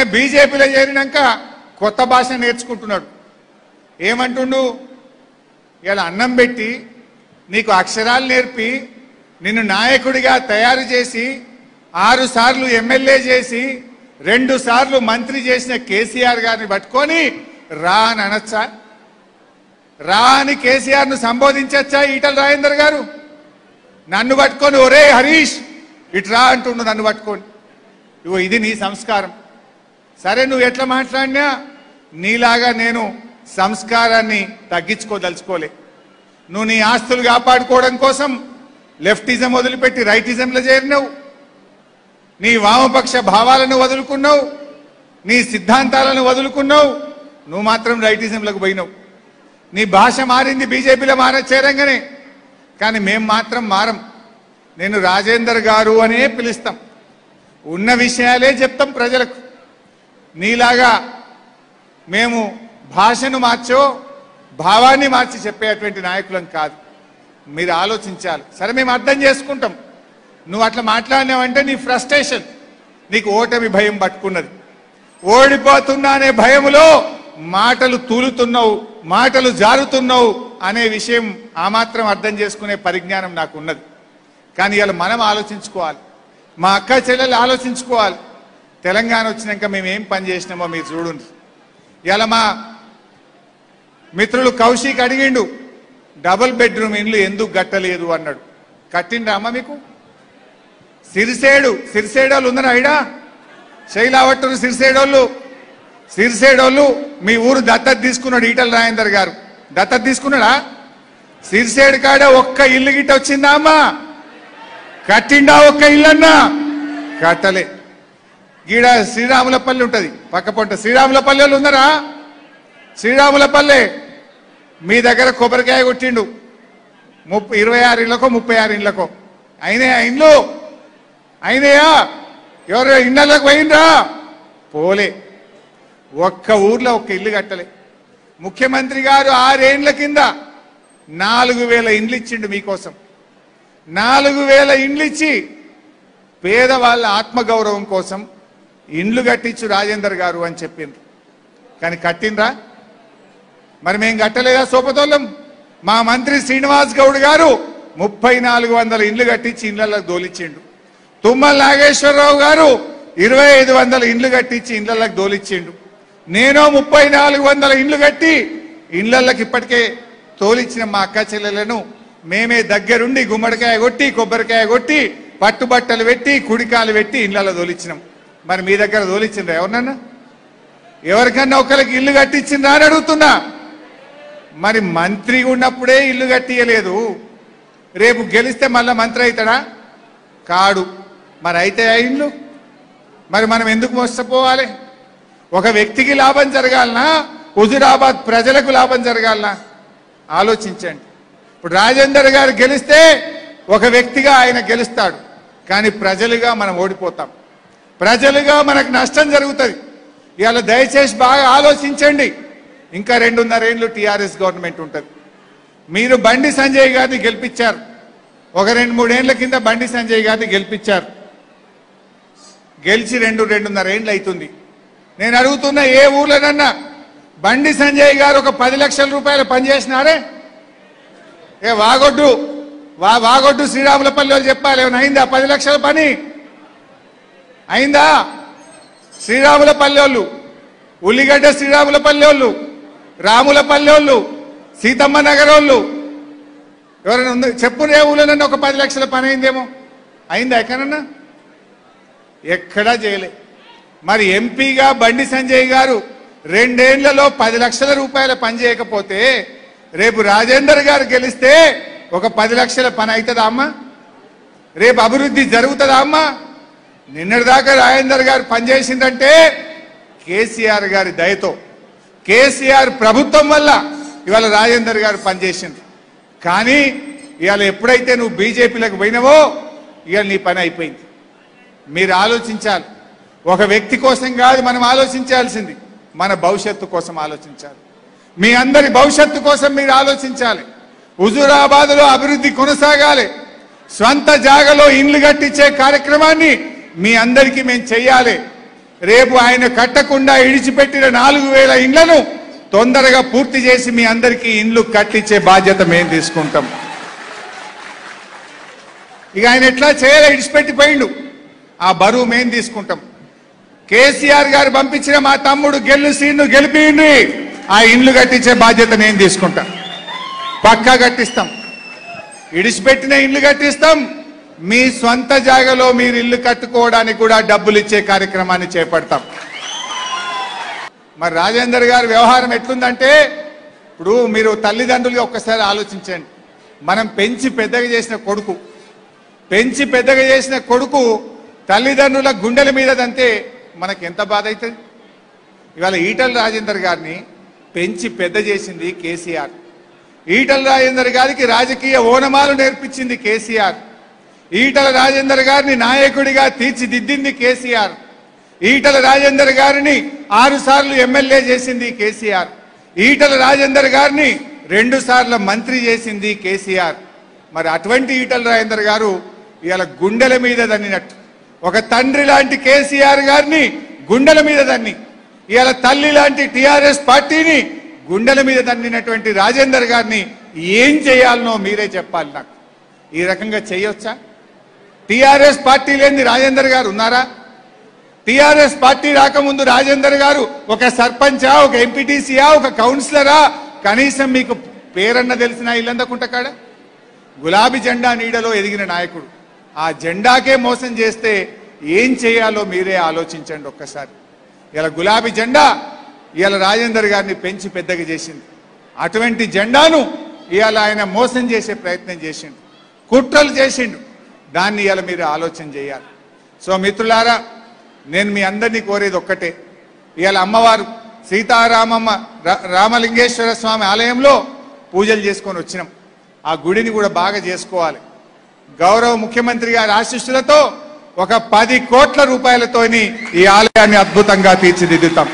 బీజేపీలో చేరినాక కొత్త భాష నేర్చుకుంటున్నాడు ఏమంటుండు ఇలా అన్నం పెట్టి నీకు అక్షరాలు నేర్పి నిన్ను నాయకుడిగా తయారు చేసి ఆరు సార్లు ఎమ్మెల్యే చేసి రెండు సార్లు మంత్రి చేసిన కేసీఆర్ గారిని పట్టుకొని రా అని అనొచ్చా రా అని కేసీఆర్ ను సంబోధించచ్చా ఈటల రాజేందర్ గారు నన్ను పట్టుకొని ఒరే హరీష్ ఇటు రా అంటుండు నన్ను పట్టుకొని ఇగో ఇది నీ సంస్కారం సరే నువ్వు ఎట్లా మాట్లాడినా నీలాగా నేను సంస్కారాన్ని తగ్గించుకోదలుచుకోలే నువ్వు నీ ఆస్తులు కాపాడుకోవడం కోసం లెఫ్టిజం వదిలిపెట్టి రైటిజంలో చేరినావు నీ వామపక్ష భావాలను వదులుకున్నావు నీ సిద్ధాంతాలను వదులుకున్నావు నువ్వు మాత్రం రైటిజంలోకి పోయినావు నీ భాష మారింది బీజేపీలో మార చేరంగానే కానీ మేం మాత్రం మారం నేను రాజేందర్ గారు అనే పిలుస్తాం ఉన్న విషయాలే చెప్తాం ప్రజలకు నీలాగా మేము భాషను మార్చో భావాన్ని మార్చి చెప్పేటువంటి నాయకులం కాదు మీరు ఆలోచించాలి సరే మేము అర్థం చేసుకుంటాం నువ్వు అట్లా మాట్లాడినావంటే నీ ఫ్రస్ట్రేషన్ నీకు ఓటమి భయం పట్టుకున్నది ఓడిపోతున్నా అనే భయములో మాటలు తూలుతున్నావు మాటలు జారుతున్నావు అనే విషయం ఆ మాత్రం అర్థం చేసుకునే పరిజ్ఞానం నాకు ఉన్నది కానీ ఇలా మనం ఆలోచించుకోవాలి మా అక్క చెల్లెలు ఆలోచించుకోవాలి తెలంగాణ వచ్చినాక మేము ఏం పని చేసినామో మీరు చూడండి ఇలా మా మిత్రులు కౌశిక్ అడిగిండు డబుల్ బెడ్రూమ్ ఇండ్లు ఎందుకు కట్టలేదు అన్నాడు కట్టిండ్రా అమ్మ మీకు సిరిసేడు సిరిసేడోళ్ళు ఉందరా ఐడా శైలావట్టురు సిరిసేడోళ్ళు సిరిసేడోళ్ళు మీ ఊరు దత్తత తీసుకున్నాడు ఈటల రాజేందర్ గారు దత్తత తీసుకున్నాడా సిరిసేడు కాడ ఒక్క ఇల్లు గిట్ట వచ్చిందా అమ్మా కట్టిండా ఒక్క ఇల్లన్నా కట్టలే గీడ శ్రీరాములపల్లి ఉంటది పక్క పొంట శ్రీరాములపల్లి వాళ్ళు ఉన్నారా శ్రీరాములపల్లె మీ దగ్గర కొబ్బరికాయ కొట్టిండు ముప్పై ఇరవై ఆరు ఇళ్ళకో ముప్పై ఆరు ఇళ్ళకో అయినాయా ఇండ్లు అయినాయా ఎవరు ఇళ్ళకి పోయిండ్రా పోలే ఒక్క ఊర్లో ఒక్క ఇల్లు కట్టలే ముఖ్యమంత్రి గారు ఆరేండ్ల కింద నాలుగు వేల ఇండ్లు ఇచ్చిండు మీకోసం నాలుగు వేల ఇండ్లు ఇచ్చి పేదవాళ్ళ ఆత్మగౌరవం కోసం ఇండ్లు కట్టించు రాజేందర్ గారు అని చెప్పిండ్రు కానీ కట్టిండ్రా మరి మేము కట్టలేదా సోపతోళ్ళం మా మంత్రి శ్రీనివాస్ గౌడ్ గారు ముప్పై నాలుగు వందల ఇండ్లు కట్టించి ఇండ్లకు దోలిచ్చిండు తుమ్మల నాగేశ్వరరావు గారు ఇరవై ఐదు వందల ఇండ్లు కట్టించి ఇండ్లకు దోలిచ్చిండు నేను ముప్పై నాలుగు వందల ఇండ్లు కట్టి ఇండ్లకి ఇప్పటికే తోలిచ్చిన మా అక్క చెల్లెలను మేమే దగ్గరుండి గుమ్మడికాయ కొట్టి కొబ్బరికాయ కొట్టి పట్టుబట్టలు పెట్టి కుడికాలు పెట్టి ఇండ్లలో దోలిచ్చినాం మరి మీ దగ్గర దోలిచ్చిండ్రా ఎవరినన్నా ఎవరికన్నా ఒకరికి ఇల్లు కట్టించిండ్రా అని అడుగుతున్నా మరి మంత్రి ఉన్నప్పుడే ఇల్లు కట్టియలేదు రేపు గెలిస్తే మళ్ళా మంత్రి అవుతాడా కాడు మరి అయితే ఆ ఇల్లు మరి మనం ఎందుకు మోసపోవాలి ఒక వ్యక్తికి లాభం జరగాలనా హుజురాబాద్ ప్రజలకు లాభం జరగాలనా ఆలోచించండి ఇప్పుడు రాజేందర్ గారు గెలిస్తే ఒక వ్యక్తిగా ఆయన గెలుస్తాడు కానీ ప్రజలుగా మనం ఓడిపోతాం ప్రజలుగా మనకు నష్టం జరుగుతుంది ఇవాళ దయచేసి బాగా ఆలోచించండి ఇంకా రెండున్నర ఏళ్ళు టీఆర్ఎస్ గవర్నమెంట్ ఉంటుంది మీరు బండి సంజయ్ గారిని గెలిపించారు ఒక రెండు మూడేళ్ల కింద బండి సంజయ్ గారిని గెలిపించారు గెలిచి రెండు రెండున్నర ఏండ్లు అవుతుంది నేను అడుగుతున్న ఏ ఊర్లోనన్నా బండి సంజయ్ గారు ఒక పది లక్షల రూపాయలు పనిచేసినారే ఏ వాగొడ్డు వా వాగొడ్డు శ్రీరాములపల్లి వాళ్ళు చెప్పాలి ఏమైనా అయిందా పది లక్షల పని అయిందా శ్రీరాములపల్లి వాళ్ళు ఉల్లిగడ్డ శ్రీరాములపల్లి వాళ్ళు రాములపల్లి వాళ్ళు సీతమ్మ నగర్ వాళ్ళు ఎవరైనా ఉంది చెప్పు రే ఊళ్ళోనన్నా ఒక పది లక్షల పని అయిందేమో అయిందా ఎక్కడన్నా ఎక్కడా చేయలే మరి ఎంపీగా బండి సంజయ్ గారు రెండేళ్లలో పది లక్షల రూపాయల పని చేయకపోతే రేపు రాజేందర్ గారు గెలిస్తే ఒక పది లక్షల పని అవుతుందా అమ్మా రేపు అభివృద్ధి జరుగుతుందా అమ్మా నిన్నటిదాకా రాజేందర్ గారు పనిచేసిందంటే కేసీఆర్ గారి దయతో కేసీఆర్ ప్రభుత్వం వల్ల ఇవాళ రాజేందర్ గారు పనిచేసింది కానీ ఇవాళ ఎప్పుడైతే నువ్వు బీజేపీలకు పోయినావో ఇవాళ నీ పని అయిపోయింది మీరు ఆలోచించాలి ఒక వ్యక్తి కోసం కాదు మనం ఆలోచించాల్సింది మన భవిష్యత్తు కోసం ఆలోచించాలి మీ అందరి భవిష్యత్తు కోసం మీరు ఆలోచించాలి హుజూరాబాద్లో అభివృద్ధి కొనసాగాలి స్వంత జాగలో ఇండ్లు కట్టించే కార్యక్రమాన్ని మీ అందరికీ మేము చెయ్యాలి రేపు ఆయన కట్టకుండా ఇడిచిపెట్టిన నాలుగు వేల ఇండ్లను తొందరగా పూర్తి చేసి మీ అందరికీ ఇండ్లు కట్టించే బాధ్యత మేము తీసుకుంటాం ఇక ఆయన ఎట్లా చేయాలి ఇడిచిపెట్టిపోయిండు ఆ బరువు మేము తీసుకుంటాం కేసీఆర్ గారు పంపించిన మా తమ్ముడు గెల్లు సీన్ను గెలిపిండి ఆ ఇండ్లు కట్టించే బాధ్యత నేను తీసుకుంటా పక్కా కట్టిస్తాం ఇడిచిపెట్టిన ఇల్లు కట్టిస్తాం మీ స్వంత జాగలో మీరు ఇల్లు కట్టుకోవడానికి కూడా డబ్బులు ఇచ్చే కార్యక్రమాన్ని చేపడతాం మరి రాజేందర్ గారి వ్యవహారం ఎట్లుందంటే ఇప్పుడు మీరు తల్లిదండ్రులుగా ఒక్కసారి ఆలోచించండి మనం పెంచి పెద్దగా చేసిన కొడుకు పెంచి పెద్దగా చేసిన కొడుకు తల్లిదండ్రుల గుండెల మీద దంతే మనకి ఎంత బాధ అవుతుంది ఇవాళ ఈటల రాజేందర్ గారిని పెంచి పెద్ద చేసింది కేసీఆర్ ఈటల రాజేందర్ గారికి రాజకీయ ఓనమాలు నేర్పించింది కేసీఆర్ ఈటల రాజేందర్ గారిని నాయకుడిగా తీర్చిదిద్దింది కేసీఆర్ ఈటల రాజేందర్ గారిని ఆరు సార్లు ఎమ్మెల్యే చేసింది కేసీఆర్ ఈటల రాజేందర్ గారిని రెండు సార్ల మంత్రి చేసింది కేసీఆర్ మరి అటువంటి ఈటల రాజేందర్ గారు ఇవాళ గుండెల మీద దన్నినట్టు ఒక తండ్రి లాంటి కేసీఆర్ గారిని గుండెల మీద దన్ని ఇవాళ తల్లి లాంటి టిఆర్ఎస్ పార్టీని గుండెల మీద దన్నినటువంటి రాజేందర్ గారిని ఏం చేయాలనో మీరే చెప్పాలి నాకు ఈ రకంగా చేయొచ్చా టిఆర్ఎస్ పార్టీ లేని రాజేందర్ గారు ఉన్నారా టిఆర్ఎస్ పార్టీ రాకముందు రాజేందర్ గారు ఒక సర్పంచా ఒక ఎంపీటీసీయా ఒక కౌన్సిలరా కనీసం మీకు పేరన్న తెలిసిన ఇల్లందకుంటకాడ గులాబీ జెండా నీడలో ఎదిగిన నాయకుడు ఆ జెండాకే మోసం చేస్తే ఏం చేయాలో మీరే ఆలోచించండి ఒక్కసారి ఇలా గులాబీ జెండా ఇవాళ రాజేందర్ గారిని పెంచి పెద్దగా చేసింది అటువంటి జెండాను ఇవాళ ఆయన మోసం చేసే ప్రయత్నం చేసిండు కుట్రలు చేసిండు దాన్ని ఇవాళ మీరు ఆలోచన చేయాలి సో మిత్రులారా నేను మీ అందరినీ కోరేది ఒక్కటే ఇవాళ అమ్మవారు సీతారామమ్మ రా- రామలింగేశ్వర స్వామి ఆలయంలో పూజలు చేసుకొని వచ్చినాం ఆ గుడిని కూడా బాగా చేసుకోవాలి గౌరవ ముఖ్యమంత్రి గారి ఆశీస్సులతో ఒక పది కోట్ల రూపాయలతోని ఈ ఆలయాన్ని అద్భుతంగా తీర్చిదిద్దుతాం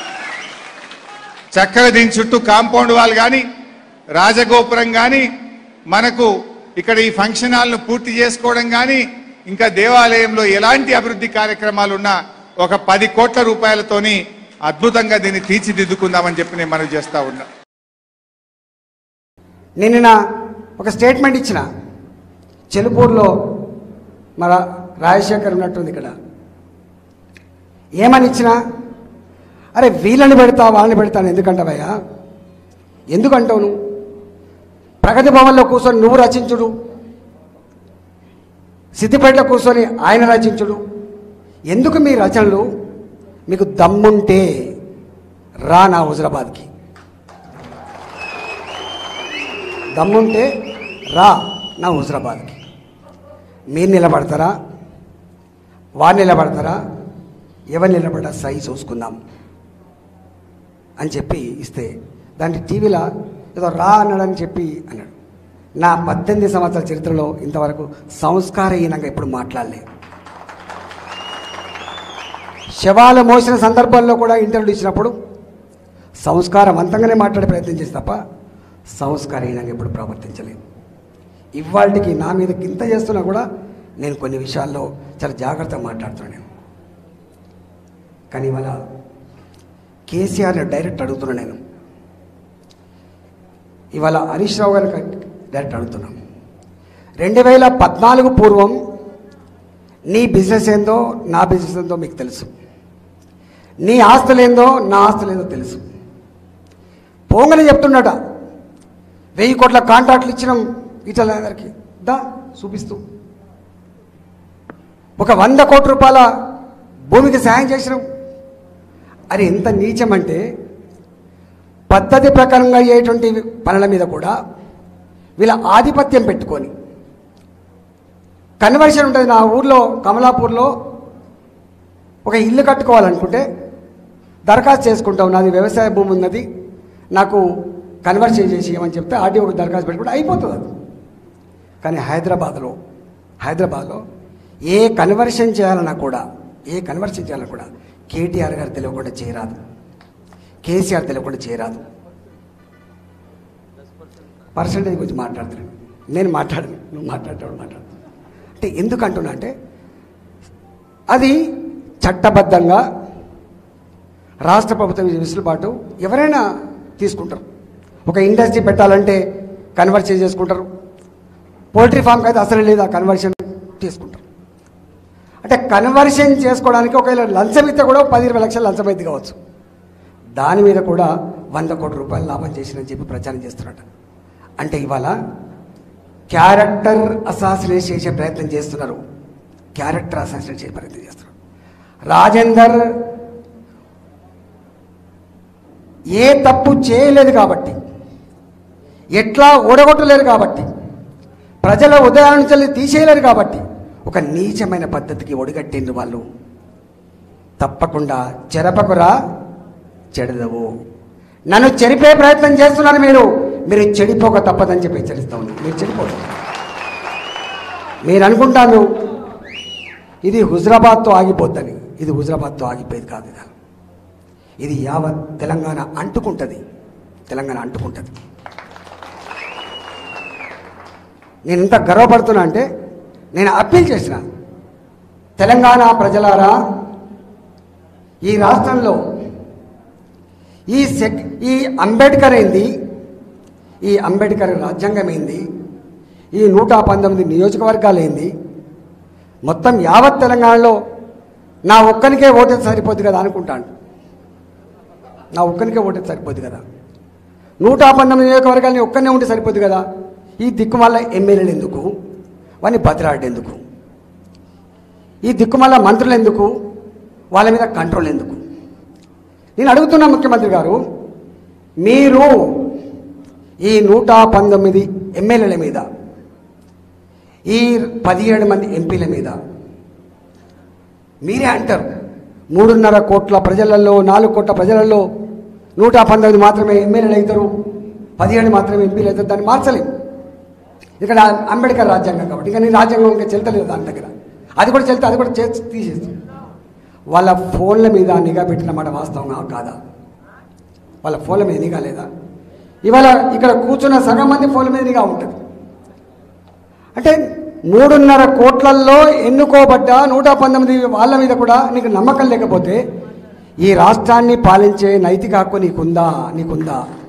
చక్కగా దీని చుట్టూ కాంపౌండ్ వాల్ కానీ రాజగోపురం కానీ మనకు ఇక్కడ ఈ ఫంక్షన్ హాల్ను పూర్తి చేసుకోవడం కానీ ఇంకా దేవాలయంలో ఎలాంటి అభివృద్ధి కార్యక్రమాలు ఉన్నా ఒక పది కోట్ల రూపాయలతోని అద్భుతంగా దీన్ని తీర్చిదిద్దుకుందామని చెప్పి నేను మనవి చేస్తా ఉన్నా నేను నిన్న ఒక స్టేట్మెంట్ ఇచ్చిన చెలుపూరులో మన రాజశేఖర్ ఉన్నట్టుంది ఇక్కడ ఏమని ఇచ్చిన అరే వీళ్ళని పెడతా వాళ్ళని పెడతాను ఎందుకంటావయ్యా ఎందుకంటావు నువ్వు ప్రగతి భవన్లో కూర్చొని నువ్వు రచించుడు సిద్దిపేటలో కూర్చొని ఆయన రచించుడు ఎందుకు మీ రచనలు మీకు దమ్ముంటే రా నా హుజరాబాద్కి దమ్ముంటే రా నా హుజరాబాద్కి మీరు నిలబడతారా వారు నిలబడతారా ఎవరు నిలబడ్డా సై చూసుకుందాం అని చెప్పి ఇస్తే దాన్ని టీవీలో ఏదో రా అన్నాడని చెప్పి అన్నాడు నా పద్దెనిమిది సంవత్సరాల చరిత్రలో ఇంతవరకు సంస్కారహీనంగా ఎప్పుడు మాట్లాడలే శవాలు మోసిన సందర్భంలో కూడా ఇంటర్వ్యూ ఇచ్చినప్పుడు సంస్కారవంతంగానే మాట్లాడే ప్రయత్నం చేసి తప్ప సంస్కారహీనంగా ఎప్పుడు ప్రవర్తించలేదు ఇవాళకి నా మీద గింత చేస్తున్నా కూడా నేను కొన్ని విషయాల్లో చాలా జాగ్రత్తగా మాట్లాడుతున్నాను నేను కానీ ఇవాళ కేసీఆర్ని డైరెక్ట్ అడుగుతున్నా నేను ఇవాళ హరీష్ రావు గారికి డైరెక్ట్ అడుగుతున్నాం రెండు వేల పద్నాలుగు పూర్వం నీ బిజినెస్ ఏందో నా బిజినెస్ ఏందో మీకు తెలుసు నీ ఆస్తులు ఏందో నా ఆస్తులు ఏందో తెలుసు పోంగనే చెప్తుండట వెయ్యి కోట్ల కాంట్రాక్ట్లు ఇచ్చినాం ఇటల అందరికి దా చూపిస్తూ ఒక వంద కోట్ల రూపాయల భూమికి సాయం చేసినాం అది ఎంత నీచం అంటే పద్ధతి ప్రకారంగా అయ్యేటువంటి పనుల మీద కూడా వీళ్ళ ఆధిపత్యం పెట్టుకొని కన్వర్షన్ ఉంటుంది నా ఊర్లో కమలాపూర్లో ఒక ఇల్లు కట్టుకోవాలనుకుంటే దరఖాస్తు చేసుకుంటాం నాది వ్యవసాయ భూమి ఉన్నది నాకు కన్వర్షన్ చేసి ఇవ్వమని చెప్తే ఆర్డీఓకి దరఖాస్తు పెట్టుకుంటే అయిపోతుంది అది కానీ హైదరాబాద్లో హైదరాబాద్లో ఏ కన్వర్షన్ చేయాలన్నా కూడా ఏ కన్వర్షన్ చేయాలన్నా కూడా కేటీఆర్ గారు తెలియకుండా చేయరాదు కేసీఆర్ తెలియకుండా చేయరాదు పర్సంటేజ్ గురించి మాట్లాడుతున్నాను నేను మాట్లాడను నువ్వు మాట్లాడేటప్పుడు మాట్లాడు అంటే ఎందుకు అంటున్నా అంటే అది చట్టబద్ధంగా రాష్ట్ర ప్రభుత్వం ఈ వెసులుబాటు ఎవరైనా తీసుకుంటారు ఒక ఇండస్ట్రీ పెట్టాలంటే కన్వర్షన్ చేసుకుంటారు పోల్ట్రీ ఫామ్కి అయితే అసలు లేదు ఆ కన్వర్షన్ తీసుకుంటారు అంటే కన్వర్షన్ చేసుకోవడానికి ఒకవేళ లంచం ఇస్తే కూడా పది ఇరవై లక్షలు లంచం అయితే కావచ్చు దాని మీద కూడా వంద కోట్ల రూపాయలు లాభం చేసినని చెప్పి ప్రచారం చేస్తున్నట్టు అంటే ఇవాళ క్యారెక్టర్ అసాసినేట్ చేసే ప్రయత్నం చేస్తున్నారు క్యారెక్టర్ అసాసినేట్ చేసే ప్రయత్నం చేస్తున్నారు రాజేందర్ ఏ తప్పు చేయలేదు కాబట్టి ఎట్లా ఓడగొట్టలేరు కాబట్టి ప్రజల ఉదయాన్ని నుంచి తీసేయలేరు కాబట్టి ఒక నీచమైన పద్ధతికి ఒడిగట్టిండ్రు వాళ్ళు తప్పకుండా చెరపకురా చెడదవు నన్ను చెరిపే ప్రయత్నం చేస్తున్నారు మీరు మీరు చెడిపోక తప్పదని చెప్పి హెచ్చరిస్తా ఉన్నాను మీరు చెడిపోతారు మీరు అనుకుంటాను ఇది హుజరాబాద్తో ఆగిపోద్దని ఇది హుజరాబాద్తో ఆగిపోయేది కాదు ఇది ఇది యావత్ తెలంగాణ అంటుకుంటుంది తెలంగాణ అంటుకుంటుంది నేను ఇంత గర్వపడుతున్నా అంటే నేను అప్పీల్ చేసిన తెలంగాణ ప్రజలారా ఈ రాష్ట్రంలో ఈ సెక్ ఈ అంబేద్కర్ ఏంది ఈ అంబేద్కర్ రాజ్యాంగం ఏంది ఈ నూట పంతొమ్మిది నియోజకవర్గాలు ఏంది మొత్తం యావత్ తెలంగాణలో నా ఒక్కనికే ఓటేది సరిపోద్ది కదా అనుకుంటాను నా ఒక్కనికే ఓటేది సరిపోద్ది కదా నూట పంతొమ్మిది నియోజకవర్గాలని ఒక్కనే ఉంటే సరిపోద్ది కదా ఈ దిక్కుమాల ఎమ్మెల్యేలు ఎందుకు వాడిని బతిలాడేందుకు ఈ దిక్కుమాల మంత్రులు ఎందుకు వాళ్ళ మీద కంట్రోల్ ఎందుకు నేను అడుగుతున్నా ముఖ్యమంత్రి గారు మీరు ఈ నూట పంతొమ్మిది ఎమ్మెల్యేల మీద ఈ పదిహేడు మంది ఎంపీల మీద మీరే అంటారు మూడున్నర కోట్ల ప్రజలలో నాలుగు కోట్ల ప్రజలలో నూట పంతొమ్మిది మాత్రమే ఎమ్మెల్యేలు అవుతారు పదిహేడు మాత్రమే ఎంపీలు అవుతారు దాన్ని మార్చలేము ఇక్కడ అంబేద్కర్ రాజ్యాంగం కాబట్టి ఇంకా నీ రాజ్యాంగం ఇంకా చెల్తలేదు దాని దగ్గర అది కూడా చెల్తే అది కూడా చేసి తీసేస్తుంది వాళ్ళ ఫోన్ల మీద నిఘా పెట్టిన మాట వాస్తవంగా కాదా వాళ్ళ ఫోన్ల మీద నిఘా లేదా ఇవాళ ఇక్కడ కూర్చున్న సగం మంది ఫోన్ల మీద నిఘా ఉంటుంది అంటే మూడున్నర కోట్లల్లో ఎన్నుకోబడ్డ నూట పంతొమ్మిది వాళ్ళ మీద కూడా నీకు నమ్మకం లేకపోతే ఈ రాష్ట్రాన్ని పాలించే నైతిక హక్కు నీకుందా నీకుందా